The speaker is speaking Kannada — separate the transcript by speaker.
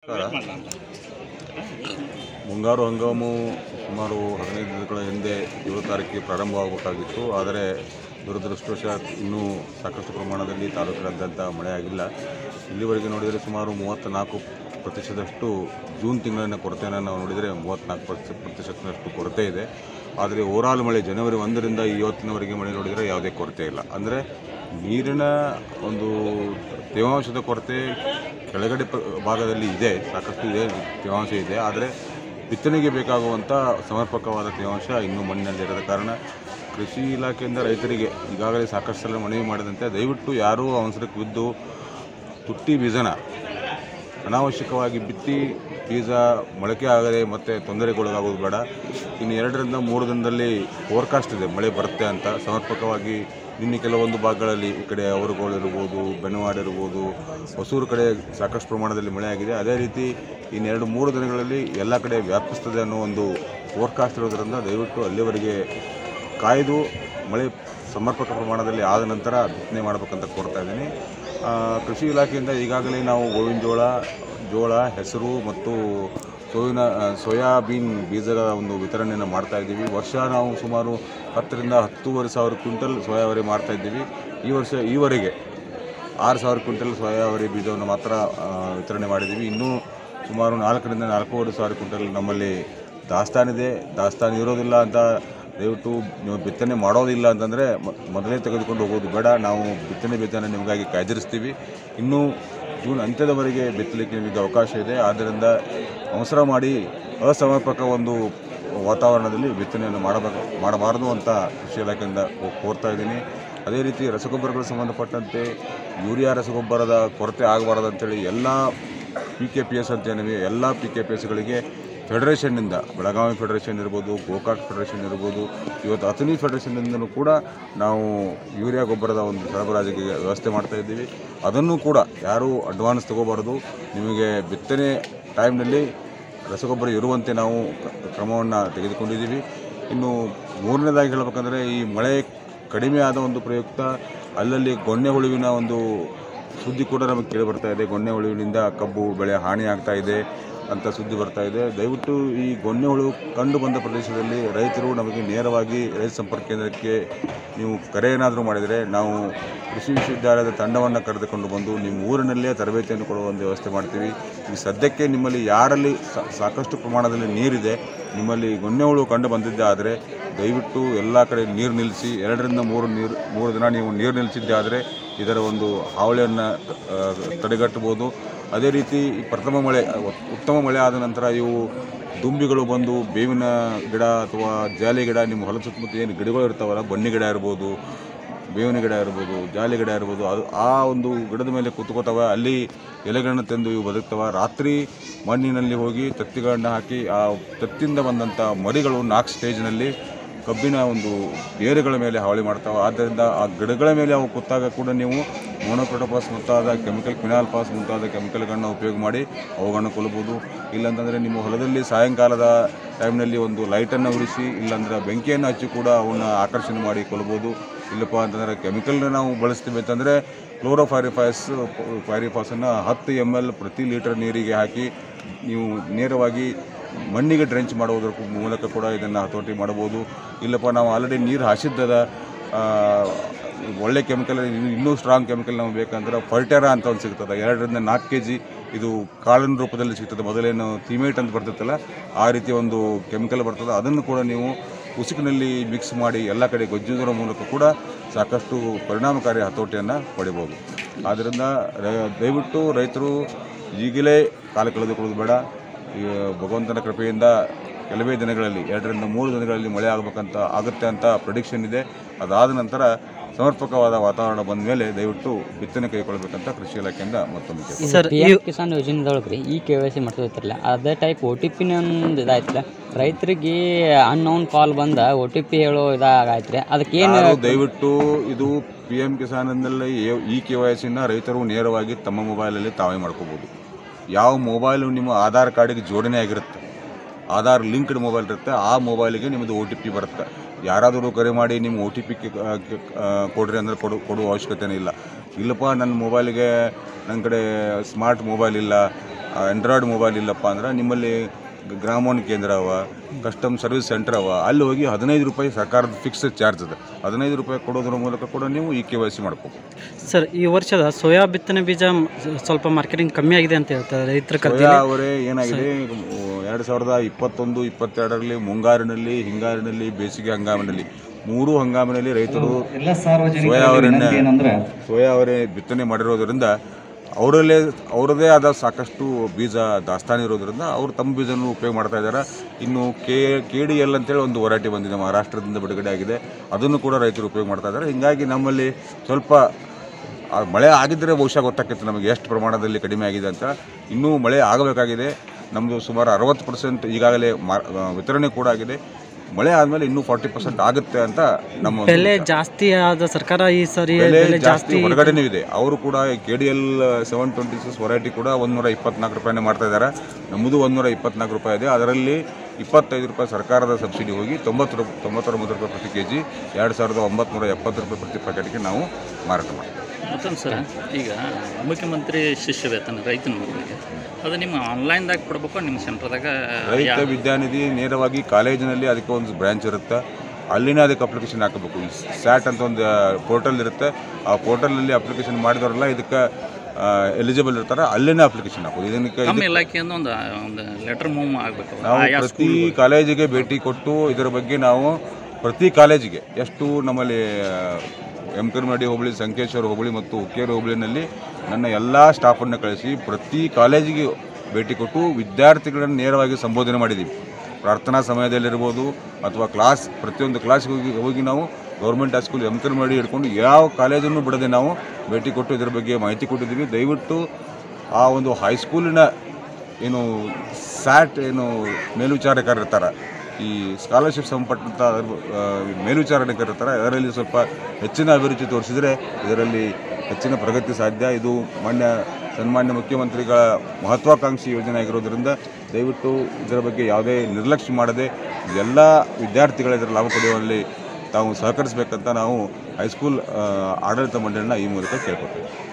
Speaker 1: ಮುಂಗಾರು ಹಂಗಾಮು ಸುಮಾರು ಹದಿನೈದು ದಿನಗಳ ಹಿಂದೆ ಏಳು ತಾರೀಕಿಗೆ ಪ್ರಾರಂಭವಾಗಬೇಕಾಗಿತ್ತು ಆದರೆ ದುರದೃಷ್ಟವಶಾತ್ ಇನ್ನೂ ಸಾಕಷ್ಟು ಪ್ರಮಾಣದಲ್ಲಿ ತಾಲೂಕಿನಾದ್ಯಂತ ಮಳೆ ಆಗಿಲ್ಲ ಇಲ್ಲಿವರೆಗೆ ನೋಡಿದರೆ ಸುಮಾರು ಮೂವತ್ತ್ನಾಲ್ಕು ಪ್ರತಿಶತದಷ್ಟು ಜೂನ್ ತಿಂಗಳಿನ ಕೊರತೆಯನ್ನು ನಾವು ನೋಡಿದರೆ ಮೂವತ್ತ್ನಾಲ್ಕು ಪ್ರತಿ ಪ್ರತಿಶತದಷ್ಟು ಕೊರತೆ ಇದೆ ಆದರೆ ಓವರಾಲ್ ಮಳೆ ಜನವರಿ ಒಂದರಿಂದ ಇವತ್ತಿನವರೆಗೆ ಮಳೆ ನೋಡಿದರೆ ಯಾವುದೇ ಕೊರತೆ ಇಲ್ಲ ಅಂದರೆ ನೀರಿನ ಒಂದು ತೇವಾಂಶದ ಕೊರತೆ ಕೆಳಗಡೆ ಪ- ಭಾಗದಲ್ಲಿ ಇದೆ ಸಾಕಷ್ಟು ಇದೆ ತೇವಾಂಶ ಇದೆ ಆದರೆ ಬಿತ್ತನೆಗೆ ಬೇಕಾಗುವಂಥ ಸಮರ್ಪಕವಾದ ತೇವಾಂಶ ಇನ್ನೂ ಮಣ್ಣಿನಲ್ಲಿರದ ಕಾರಣ ಕೃಷಿ ಇಲಾಖೆಯಿಂದ ರೈತರಿಗೆ ಈಗಾಗಲೇ ಸಾಕಷ್ಟು ಸಲ ಮನವಿ ಮಾಡಿದಂತೆ ದಯವಿಟ್ಟು ಯಾರೂ ಅವಸರಕ್ಕೆ ಬಿದ್ದು ತುಟ್ಟಿ ಬೀಜನ ಅನಾವಶ್ಯಕವಾಗಿ ಬಿತ್ತಿ ಬೀಜ ಮೊಳಕೆ ಆಗದೆ ಮತ್ತು ತೊಂದರೆಗೊಳಗಾಗೋದು ಬೇಡ ಇನ್ನು ಎರಡರಿಂದ ಮೂರು ದಿನದಲ್ಲಿ ಫೋರ್ಕಾಸ್ಟ್ ಇದೆ ಮಳೆ ಬರುತ್ತೆ ಅಂತ ಸಮರ್ಪಕವಾಗಿ ನಿನ್ನೆ ಕೆಲವೊಂದು ಭಾಗಗಳಲ್ಲಿ ಈ ಕಡೆ ಅವರುಗೋಳು ಇರ್ಬೋದು ಬೆನ್ನವಾಡ ಇರ್ಬೋದು ಹೊಸೂರು ಕಡೆ ಸಾಕಷ್ಟು ಪ್ರಮಾಣದಲ್ಲಿ ಮಳೆ ಆಗಿದೆ ಅದೇ ರೀತಿ ಇನ್ನೆರಡು ಮೂರು ದಿನಗಳಲ್ಲಿ ಎಲ್ಲ ಕಡೆ ವ್ಯಾಪಿಸ್ತದೆ ಅನ್ನೋ ಒಂದು ಫೋರ್ಕಾಸ್ಟ್ ಇರೋದರಿಂದ ದಯವಿಟ್ಟು ಅಲ್ಲಿವರೆಗೆ ಕಾಯ್ದು ಮಳೆ ಸಮರ್ಪಕ ಪ್ರಮಾಣದಲ್ಲಿ ಆದ ನಂತರ ಬಿತ್ತನೆ ಮಾಡಬೇಕಂತ ಕೋರ್ತಾ ಇದ್ದೀನಿ ಆ, ಕೃಷಿ ಇಲಾಖೆಯಿಂದ ಈಗಾಗಲೇ ನಾವು ಗೋವಿನ ಜೋಳ ಜೋಳ ಹೆಸರು ಮತ್ತು ಸೋಯಿನ ಆ, ಸೋಯಾಬೀನ್ ಬೀಜದ ಒಂದು ವಿತರಣೆಯನ್ನು ಮಾಡ್ತಾ ಇದ್ದೀವಿ ವರ್ಷ ನಾವು ಸುಮಾರು ಹತ್ತರಿಂದ ಹತ್ತೂವರೆ ಸಾವಿರ ಕ್ವಿಂಟಲ್ ಸೋಯಾವರಿ ಮಾಡ್ತಾ ಇದ್ದೀವಿ ಈ ವರ್ಷ ಈವರೆಗೆ ಆರು ಸಾವಿರ ಕ್ವಿಂಟಲ್ ಸೋಯಾವರಿ ಬೀಜವನ್ನು ಮಾತ್ರ ಆ, ವಿತರಣೆ ಮಾಡಿದ್ದೀವಿ ಇನ್ನೂ ಸುಮಾರು ನಾಲ್ಕರಿಂದ ನಾಲ್ಕೂವರೆ ಸಾವಿರ ಕ್ವಿಂಟಲ್ ನಮ್ಮಲ್ಲಿ ದಾಸ್ತಾನಿದೆ ದಾಸ್ತಾನು ಇರೋದಿಲ್ಲ ಅಂತ ದಯವಿಟ್ಟು ನೀವು ಬಿತ್ತನೆ ಮಾಡೋದಿಲ್ಲ ಅಂತಂದರೆ ಮೊದಲೇ ತೆಗೆದುಕೊಂಡು ಹೋಗೋದು ಬೇಡ ನಾವು ಬಿತ್ತನೆ ಬೀಜನ ನಿಮಗಾಗಿ ಕಾಯ್ದಿರಿಸ್ತೀವಿ ಇನ್ನೂ ಜೂನ್ ಅಂತ್ಯದವರೆಗೆ ಬಿತ್ತಲಿಕ್ಕೆ ನಿಮಗೆ ಅವಕಾಶ ಇದೆ ಆದ್ದರಿಂದ ಅವಸರ ಮಾಡಿ ಅಸಮರ್ಪಕ ಒಂದು ವಾತಾವರಣದಲ್ಲಿ ಬಿತ್ತನೆಯನ್ನು ಮಾಡಬೇಕು ಮಾಡಬಾರದು ಅಂತ ಕೃಷಿ ಇಲಾಖೆಯಿಂದ ಕೋ- ಕೋರ್ತಾ ಇದ್ದೀನಿ ಅದೇ ರೀತಿ ರಸಗೊಬ್ಬರಗಳಿಗೆ ಸಂಬಂಧಪಟ್ಟಂತೆ ಯೂರಿಯಾ ರಸಗೊಬ್ಬರದ ಕೊರತೆ ಆಗಬಾರದು ಅಂತೇಳಿ ಎಲ್ಲ ಪಿ ಕೆ ಪಿ ಎಸ್ ಅಂತ ಏನಿವೆ ಎಲ್ಲ ಪಿ ಕೆ ಪಿ ಎಸ್ಗಳಿಗೆ ಫೆಡರೇಷನ್ನಿಂದ ಬೆಳಗಾವಿ ಫೆಡರೇಷನ್ ಇರ್ಬೋದು ಗೋಕಾಕ್ ಫೆಡರೇಷನ್ ಇರ್ಬೋದು ಇವತ್ತು ಅಥಣಿ ಫೆಡರೇಷನ್ನಿಂದಲೂ ಕೂಡ ನಾವು ಯೂರಿಯಾ ಗೊಬ್ಬರದ ಒಂದು ಸರಬರಾಜಿಗೆ ವ್ಯವಸ್ಥೆ ಮಾಡ್ತಾ ಇದ್ದೀವಿ ಅದನ್ನು ಕೂಡ ಯಾರೂ ಅಡ್ವಾನ್ಸ್ ತಗೋಬಾರ್ದು ನಿಮಗೆ ಬಿತ್ತನೆ ಟೈಮ್ನಲ್ಲಿ ರಸಗೊಬ್ಬರ ಇರುವಂತೆ ನಾವು ಕ- ಕ್ರಮವನ್ನು ತೆಗೆದುಕೊಂಡಿದ್ದೀವಿ ಇನ್ನು ಮೂರನೇದಾಗಿ ಹೇಳಬೇಕಂದ್ರೆ ಈ ಮಳೆ ಕಡಿಮೆ ಆದ ಒಂದು ಪ್ರಯುಕ್ತ ಅಲ್ಲಲ್ಲಿ ಗೊಣ್ಣೆ ಹುಳುವಿನ ಒಂದು ಸುದ್ದಿ ಕೂಡ ನಮಗೆ ಕೇಳಿ ಬರ್ತಾ ಇದೆ ಗೊಣ್ಣೆ ಹುಳುವಿನಿಂದ ಕಬ್ಬು ಬೆಳೆ ಹಾನಿ ಆಗ್ತಾ ಇದೆ ಅಂತ ಸುದ್ದಿ ಬರ್ತಾ ಇದೆ ದಯವಿಟ್ಟು ಈ ಗೊಣ್ಣೆ ಹುಳು ಕಂಡು ಬಂದ ಪ್ರದೇಶದಲ್ಲಿ ರೈತರು ನಮಗೆ ನೇರವಾಗಿ ರೈತ ಸಂಪರ್ಕ ಕೇಂದ್ರಕ್ಕೆ ನೀವು ಕರೆ ಏನಾದರೂ ಮಾಡಿದರೆ ನಾವು ಕೃಷಿ ವಿಶ್ವವಿದ್ಯಾಲಯದ ತಂಡವನ್ನು ಕರೆದುಕೊಂಡು ಬಂದು ನಿಮ್ಮ ಊರಿನಲ್ಲೇ ತರಬೇತಿಯನ್ನು ಕೊಡುವ ಒಂದು ವ್ಯವಸ್ಥೆ ಮಾಡ್ತೀವಿ ಈ ಸದ್ಯಕ್ಕೆ ನಿಮ್ಮಲ್ಲಿ ಯಾರಲ್ಲಿ ಸಾ- ಸಾಕಷ್ಟು ಪ್ರಮಾಣದಲ್ಲಿ ನೀರಿದೆ ನಿಮ್ಮಲ್ಲಿ ಗೊಣ್ಣೆ ಹುಳು ಕಂಡು ಬಂದಿದ್ದೆ ಆದರೆ ದಯವಿಟ್ಟು ಎಲ್ಲ ಕಡೆ ನೀರು ನಿಲ್ಲಿಸಿ ಎರಡರಿಂದ ಮೂರು ನೀರು ಮೂರು ದಿನ ನೀವು ನೀರು ನಿಲ್ಲಿಸಿದ್ದೆ ಆದರೆ ಇದರ ಒಂದು ಹಾವಳಿಯನ್ನು ಆ, ತಡೆಗಟ್ಟಬಹುದು ಅದೇ ರೀತಿ ಈ ಪ್ರಥಮ ಮಳೆ ಉತ್- ಉತ್ತಮ ಮಳೆ ಆದ ನಂತರ ಇವು ದುಂಬಿಗಳು ಬಂದು ಬೇವಿನ ಗಿಡ ಅಥವಾ ಜಾಲಿ ಗಿಡ ನಿಮ್ಮ ಹೊಲ ಸುತ್ತಮುತ್ತ ಏನು ಗಿಡಗಳು ಇರ್ತಾವಲ್ಲ ಬನ್ನಿ ಗಿಡ ಇರ್ಬೋದು ಬೇವಿನ ಗಿಡ ಇರ್ಬೋದು ಜಾಲಿ ಗಿಡ ಇರ್ಬೋದು ಅದು ಆ ಒಂದು ಗಿಡದ ಮೇಲೆ ಕೂತ್ಕೋತಾವ ಅಲ್ಲಿ ಎಲೆಗಳನ್ನ ತಂದು ಇವು ಬದುಕ್ತವ ರಾತ್ರಿ ಮಣ್ಣಿನಲ್ಲಿ ಹೋಗಿ ತತ್ತಿಗಳನ್ನ ಹಾಕಿ ಆ ತತ್ತಿಂದ ಬಂದಂಥ ಮರಿಗಳು ನಾಲ್ಕು ಸ್ಟೇಜ್ನಲ್ಲಿ ಕಬ್ಬಿನ ಒಂದು ಬೇರುಗಳ ಮೇಲೆ ಹಾವಳಿ ಮಾಡ್ತಾವೆ ಆದ್ದರಿಂದ ಆ ಗಿಡಗಳ ಮೇಲೆ ಅವು ಕೂತಾಗ ಕೂಡ ನೀವು ಮೋನೋಕ್ರೋಟೋಪಾಸ್ ಮುಂತಾದ ಕೆಮಿಕಲ್ ಫಿನಾಲ್ ಪಾಸ್ ಮುಂತಾದ ಕೆಮಿಕಲ್ಗಳನ್ನ ಉಪಯೋಗ ಮಾಡಿ ಅವುಗಳನ್ನ ಕೊಲ್ಲಬಹುದು ಇಲ್ಲಾಂತಂದರೆ ನಿಮ್ಮ ಹೊಲದಲ್ಲಿ ಸಾಯಂಕಾಲದ ಟೈಮ್ನಲ್ಲಿ ಒಂದು ಲೈಟನ್ನು ಉರಿಸಿ ಇಲ್ಲಾಂದ್ರೆ ಬೆಂಕಿಯನ್ನು ಹಚ್ಚಿ ಕೂಡ ಅವನ್ನ ಆಕರ್ಷಣೆ ಮಾಡಿ ಕೊಲ್ಬೋದು ಇಲ್ಲಪ್ಪ ಅಂತಂದರೆ ಕೆಮಿಕಲ್ನ ನಾವು ಬಳಸ್ತೀವಿ ಅಂತಂದರೆ ಕ್ಲೋರೋಫೈರಿಫಾಸ್ ಫೈರಿಫಾಸನ್ನು ಹತ್ತು ಎಮ್ ಎಲ್ ಪ್ರತಿ ಲೀಟರ್ ನೀರಿಗೆ ಹಾಕಿ ನೀವು ನೇರವಾಗಿ ಮಣ್ಣಿಗೆ ಡ್ರೆಂಚ್ ಮಾಡುವುದರ ಕು- ಮೂಲಕ ಕೂಡ ಇದನ್ನು ಹತೋಟಿ ಮಾಡ್ಬೋದು ಇಲ್ಲಪ್ಪ ನಾವು ಆಲ್ರೆಡಿ ನೀರು ಹಾಸಿದ್ದದ ಆ, ಒಳ್ಳೆ ಕೆಮಿಕಲ್ ಇನ್ನೂ ಸ್ಟ್ರಾಂಗ್ ಕೆಮಿಕಲ್ ನಮ್ಗೆ ಬೇಕಂದ್ರೆ ಫರ್ಟೆರಾ ಅಂತ ಒಂದು ಸಿಗ್ತದೆ ಎರಡರಿಂದ ನಾಲ್ಕು ಕೆ ಜಿ ಇದು ಕಾಳಿನ ರೂಪದಲ್ಲಿ ಸಿಗ್ತದೆ ಮೊದಲೇನು ಥಿಮೇಟ್ ಅಂತ ಬರ್ತಿತ್ತಲ್ಲ ಆ ರೀತಿಯ ಒಂದು ಕೆಮಿಕಲ್ ಬರ್ತದೆ ಅದನ್ನು ಕೂಡ ನೀವು ಉಸುಕಿನಲ್ಲಿ ಮಿಕ್ಸ್ ಮಾಡಿ ಎಲ್ಲ ಕಡೆ ಗೊಜ್ಜುವುದರ ಮೂಲಕ ಕೂಡ ಸಾಕಷ್ಟು ಪರಿಣಾಮಕಾರಿ ಹತೋಟಿಯನ್ನು ಪಡಿಬೋದು ಆದ್ದರಿಂದ ರ- ದಯವಿಟ್ಟು ರೈತರು ಈಗಲೇ ಕಾಲ ಕಳೆದುಕೊಳ್ಳೋದು ಬೇಡ ಈ ಭಗವಂತನ ಕೃಪೆಯಿಂದ ಕೆಲವೇ ದಿನಗಳಲ್ಲಿ ಎರಡರಿಂದ ಮೂರು ದಿನಗಳಲ್ಲಿ ಮಳೆ ಆಗಬೇಕಂತ ಆಗುತ್ತೆ ಅಂತ ಪ್ರಿಡಿಕ್ಷನ್ ಇದೆ ಅದಾದ ನಂತರ ಸಮರ್ಪಕವಾದ ವಾತಾವರಣ ಬಂದ ಮೇಲೆ ದಯವಿಟ್ಟು ಬಿತ್ತನೆ ಕೈಗೊಳ್ಳಬೇಕಂತ ಕೃಷಿ ಇಲಾಖೆಯಿಂದ ಮತ್ತೊಮ್ಮೆ ಕೇಳ್ತೀನಿ.
Speaker 2: ಸರ್
Speaker 3: ಪಿ ಎಮ್ ಕಿಸಾನ್ ಯೋಜನೆದೊಳಗೆ ರೀ ಈ ಕೆ ವೈ ಸಿ ಮಾಡ್ತಿರ್ತಿರಲ್ಲ ಅದೇ ಟೈಪ್ ಒ ಟಿ ಪಿನ ಒಂದು ಇದಾಯ್ತಲ್ಲ ರೈತರಿಗೆ ಅನ್ನೌನ್ ಕಾಲ್ ಬಂದ ಒ ಟಿ ಪಿ ಹೇಳೋ ಇದಾಗೈತೆ ರೀ ಅದಕ್ಕೆ ಏನು
Speaker 1: ಯಾರು ದಯವಿಟ್ಟು ಇದು ಪಿ ಎಂ ಕಿಸಾನ್ನಲ್ಲಿ ಈ ಕೆ ವೈ ಸಿನ ರೈತರು ನೇರವಾಗಿ ತಮ್ಮ ಮೊಬೈಲಲ್ಲಿ ತಾವೇ ಮಾಡ್ಕೋಬೋದು ಯಾವ ಮೊಬೈಲು ನಿಮ್ಮ ಆಧಾರ್ ಕಾರ್ಡಿಗೆ ಜೋಡಣೆ ಆಗಿರುತ್ತೆ ಆಧಾರ್ ಲಿಂಕ್ಡ್ ಮೊಬೈಲ್ ಇರುತ್ತೆ ಆ ಮೊಬೈಲಿಗೆ ನಿಮ್ಮದು ಒ ಟಿ ಪಿ ಬರುತ್ತೆ ಯಾರಾದರೂ ಕರೆ ಮಾಡಿ ನಿಮ್ಮ ಒ ಟಿ ಪಿ ಕೊಡ್ರಿ ಅಂದರೆ ಕೊಡು ಕೊಡುವ ಅವಶ್ಯಕತೆನೇ ಇಲ್ಲ ಇಲ್ಲಪ್ಪ ನನ್ನ ಮೊಬೈಲಿಗೆ ನನ್ನ ಕಡೆ ಸ್ಮಾರ್ಟ್ ಮೊಬೈಲ್ ಇಲ್ಲ ಆಂಡ್ರಾಯ್ಡ್ ಮೊಬೈಲ್ ಇಲ್ಲಪ್ಪ ಅಂದ್ರೆ ನಿಮ್ಮಲ್ಲಿ ಗ- ಗ್ರಾಮೋನ್ ಕೇಂದ್ರ ಅವ ಕಸ್ಟಮ್ ಸರ್ವಿಸ್ ಸೆಂಟರ್ ಅವ ಅಲ್ಲಿ ಹೋಗಿ ಹದಿನೈದು ರೂಪಾಯಿ ಸರ್ಕಾರದ ಫಿಕ್ಸ್ಡ್ ಚಾರ್ಜ್ ಅದ ಹದಿನೈದು ರೂಪಾಯಿ ಕೊಡೋದ್ರ ಮೂಲಕ ಕೂಡ ನೀವು ಈ ಕೆ ವೈ ಸಿ ಮಾಡ್ಕೋಬೋದು
Speaker 2: ಸರ್ ಈ ವರ್ಷದ ಸೋಯಾ ಬಿತ್ತನೆ ಬೀಜ ಮ್- ಸ್ವಲ್ಪ ಮಾರ್ಕೆಟಿಂಗ್ ಕಮ್ಮಿ ಆಗಿದೆ ಅಂತ ಹೇಳ್ತಾರೆ ರೈತರ ಕತೆ
Speaker 1: ಸೋಯಾ ಅವರೇ ಏನಾಗಿದೆ ಎರಡು ಸಾವಿರದ ಇಪ್ಪತ್ತೊಂದು ಇಪ್ಪತ್ತೆರಡರಲ್ಲಿ ಮುಂಗಾರಿನಲ್ಲಿ ಹಿಂಗಾರಿನಲ್ಲಿ ಬೇಸಿಗೆ ಹಂಗಾಮಿನಲ್ಲಿ ಮೂರು ಹಂಗಾಮಿನಲ್ಲಿ ರೈತರು ಸೋಯಾ ಅವರನ್ನ ಸೋಯಾ ಅವರೇ ಬಿತ್ತನೆ ಮಾಡಿರೋದ್ರಿಂದ ಅವರಲ್ಲೇ ಅವರದೇ ಆದ ಸಾಕಷ್ಟು ಬೀಜ ದಾಸ್ತಾನು ಇರೋದ್ರಿಂದ ಅವರು ತಮ್ಮ ಬೀಜವನ್ನು ಉಪಯೋಗ ಮಾಡ್ತಾ ಇದ್ದಾರೆ ಇನ್ನು ಕೆ ಕೆ ಡಿ ಎಲ್ ಅಂತೇಳಿ ಒಂದು ವೆರೈಟಿ ಬಂದಿದೆ ಮಹಾರಾಷ್ಟ್ರದಿಂದ ಬಿಡುಗಡೆ ಆಗಿದೆ ಅದನ್ನು ಕೂಡ ರೈತರು ಉಪಯೋಗ ಮಾಡ್ತಾ ಇದ್ದಾರೆ ಹಿಂಗಾಗಿ ನಮ್ಮಲ್ಲಿ ಸ್ವಲ್ಪ ಆ ಮಳೆ ಆಗಿದ್ದರೆ ಬಹುಶಃ ಗೊತ್ತಾಗ್ತಿತ್ತು ನಮಗೆ ಎಷ್ಟು ಪ್ರಮಾಣದಲ್ಲಿ ಕಡಿಮೆ ಆಗಿದೆ ಅಂತ ಇನ್ನೂ ಮಳೆ ಆಗಬೇಕಾಗಿದೆ ನಮ್ಮದು ಸುಮಾರು ಅರವತ್ತು ಪರ್ಸೆಂಟ್ ಈಗಾಗಲೇ ಮಾ ಆ, ವಿತರಣೆ ಕೂಡ ಆಗಿದೆ ಮಳೆ ಆದಮೇಲೆ ಇನ್ನೂ ಫಾರ್ಟಿ ಪರ್ಸೆಂಟ್ ಆಗುತ್ತೆ ಅಂತ ನಮ್ಮ ಒಂದು
Speaker 2: ಬೆಲೆ ಜಾಸ್ತಿ ಆದ ಸರ್ಕಾರ ಈ ಸರಿ
Speaker 1: ಬೆಲೆ
Speaker 2: ಬೆಲೆ
Speaker 1: ಜಾಸ್ತಿ
Speaker 2: ಜಾಸ್ತಿ
Speaker 1: ಹೊರಗಡೆನೂ ಇದೆ ಅವರು ಕೂಡ K D L seven twenty six variety ಕೂಡ ಒಂದೂರ ಇಪ್ಪತ್ನಾಲ್ಕು ರೂಪಾಯಿನೇ ಮಾಡ್ತಾ ಇದ್ದಾರೆ ನಮ್ಮದು ಒಂದೂರ ಇಪ್ಪತ್ನಾಲ್ಕು ರೂಪಾಯಿ ಇದೆ ಅದರಲ್ಲಿ ಇಪ್ಪತ್ತೈದು ರೂಪಾಯಿ ಸರ್ಕಾರದ ಸಬ್ಸಿಡಿ ಹೋಗಿ ತೊಂಬತ್ತು ರೂಪಾಯಿ ತೊಂಬತ್ತೊಂಬತ್ತು ರೂಪಾಯಿ ಪ್ರತಿ ಕೆ ಜಿ ಎರಡು ಸಾವಿರದ ಒಂಬತ್ತು ಎಪ್ಪತ್ತು ರೂಪಾಯಿ ಪ್ರತಿ ಪ್ಯಾಕೆಟ್ಗೆ ನಾವು ಮಾರಾಟ ಮಾಡ್ತೀವಿ
Speaker 4: ಮತ್ತೊಂದು ಸರ ಈಗ ಮುಖ್ಯಮಂತ್ರಿ ಶಿಷ್ಯ ವೇತನ ರೈತನ ಮಕ್ಕಳಿಗೆ ಅದು ನಿಮ್ಮ ಆನ್ಲೈನ್ದಾಗ ಕೊಡ್ಬೇಕು ನಿಮ್ಮ ಸೆಂಟ್ರದಾಗ
Speaker 1: ರೈತ ವಿದ್ಯಾನಿಧಿ ನೇರವಾಗಿ ಕಾಲೇಜಿನಲ್ಲಿ ಅದಕ್ಕೆ ಒಂದು ಬ್ರ್ಯಾಂಚ್ ಇರುತ್ತೆ ಅಲ್ಲಿನೇ ಅದಕ್ಕೆ ಅಪ್ಲಿಕೇಶನ್ ಹಾಕಬೇಕು ಈ ಸ್ಯಾಟ್ ಅಂತ ಒಂದು ಪೋರ್ಟಲ್ ಇರುತ್ತೆ ಆ ಪೋರ್ಟಲಲ್ಲಿ ಅಪ್ಲಿಕೇಶನ್ ಮಾಡಿದವರೆಲ್ಲ ಇದಕ್ಕೆ ಎಲಿಜಿಬಲ್ ಇರ್ತಾರೆ ಅಲ್ಲಿನೇ ಅಪ್ಲಿಕೇಶನ್ ಹಾಕೋದು ಇದಕ್ಕೆ
Speaker 4: ನಮ್ಮ ಇಲಾಖೆಯಿಂದ ಒಂದು ಒಂದು ಲೆಟರ್ ಮೂವ್ ಆಗಬೇಕು
Speaker 1: ನಾವು
Speaker 4: ಆಯಾ
Speaker 1: ಪ್ರತಿ ಕಾಲೇಜಿಗೆ ಭೇಟಿ ಕೊಟ್ಟು ಇದರ ಬಗ್ಗೆ ನಾವು ಪ್ರತಿ ಕಾಲೇಜಿಗೆ ಎಷ್ಟು ನಮ್ಮಲ್ಲಿ ಎಂ ಕರ್ಮಡಿ ಹೋಬಳಿ ಸಂಕೇಶ್ವರ ಹೋಬಳಿ ಮತ್ತು ಹುಕ್ಕೇರಿ ಹೋಬಳಿನಲ್ಲಿ ನನ್ನ ಎಲ್ಲ ಸ್ಟಾಫನ್ನು ಕಳಿಸಿ ಪ್ರತಿ ಕಾಲೇಜಿಗೆ ಭೇಟಿ ಕೊಟ್ಟು ವಿದ್ಯಾರ್ಥಿಗಳನ್ನು ನೇರವಾಗಿ ಸಂಬೋಧನೆ ಮಾಡಿದ್ದೀವಿ ಪ್ರಾರ್ಥನಾ ಸಮಯದಲ್ಲಿರ್ಬೋದು ಅಥವಾ ಕ್ಲಾಸ್ ಪ್ರತಿಯೊಂದು ಕ್ಲಾಸ್ಗೆ ಹೋಗಿ ಹೋಗಿ ನಾವು ಗೌರ್ಮೆಂಟ್ ಹೈಸ್ಕೂಲ್ ಎಂ ಕರ್ಮಡಿ ಹಿಡ್ಕೊಂಡು ಯಾವ ಕಾಲೇಜನ್ನು ಬಿಡದೆ ನಾವು ಭೇಟಿ ಕೊಟ್ಟು ಇದರ ಬಗ್ಗೆ ಮಾಹಿತಿ ಕೊಟ್ಟಿದ್ದೀವಿ ದಯವಿಟ್ಟು ಆ ಒಂದು ಹೈಸ್ಕೂಲಿನ ಏನು ಸ್ಯಾಟ್ ಏನು ಮೇಲ್ವಿಚಾರಕರು ಇರ್ತಾರೆ ಈ ಸ್ಕಾಲರ್ಶಿಪ್ ಸಂಬಂಧಪಟ್ಟಂಥ ಆ, ಮೇಲ್ವಿಚಾರಕರು ಇರ್ತಾರೆ ಅದರಲ್ಲಿ ಸ್ವಲ್ಪ ಹೆಚ್ಚಿನ ಅಭಿರುಚಿ ತೋರಿಸಿದರೆ ಇದರಲ್ಲಿ ಹೆಚ್ಚಿನ ಪ್ರಗತಿ ಸಾಧ್ಯ ಇದು ಮಾನ್ಯ ಸನ್ಮಾನ್ಯ ಮುಖ್ಯಮಂತ್ರಿಗಳ ಮಹತ್ವಾಕಾಂಕ್ಷಿ ಯೋಜನೆ ಆಗಿರೋದ್ರಿಂದ ದಯವಿಟ್ಟು ಇದರ ಬಗ್ಗೆ ಯಾವುದೇ ನಿರ್ಲಕ್ಷ್ಯ ಮಾಡದೆ ಎಲ್ಲ ವಿದ್ಯಾರ್ಥಿಗಳ ಇದರ ಲಾಭ ಪಡೆಯುವಲ್ಲಿ ತಾವು ಸಹಕರಿಸಬೇಕಂತ ನಾವು ಹೈಸ್ಕೂಲ್ ಆ, ಆಡಳಿತ ಮಂಡಳಿನ ಈ ಮೂಲಕ ಕೇಳ್ಕೊಳ್ತೇವೆ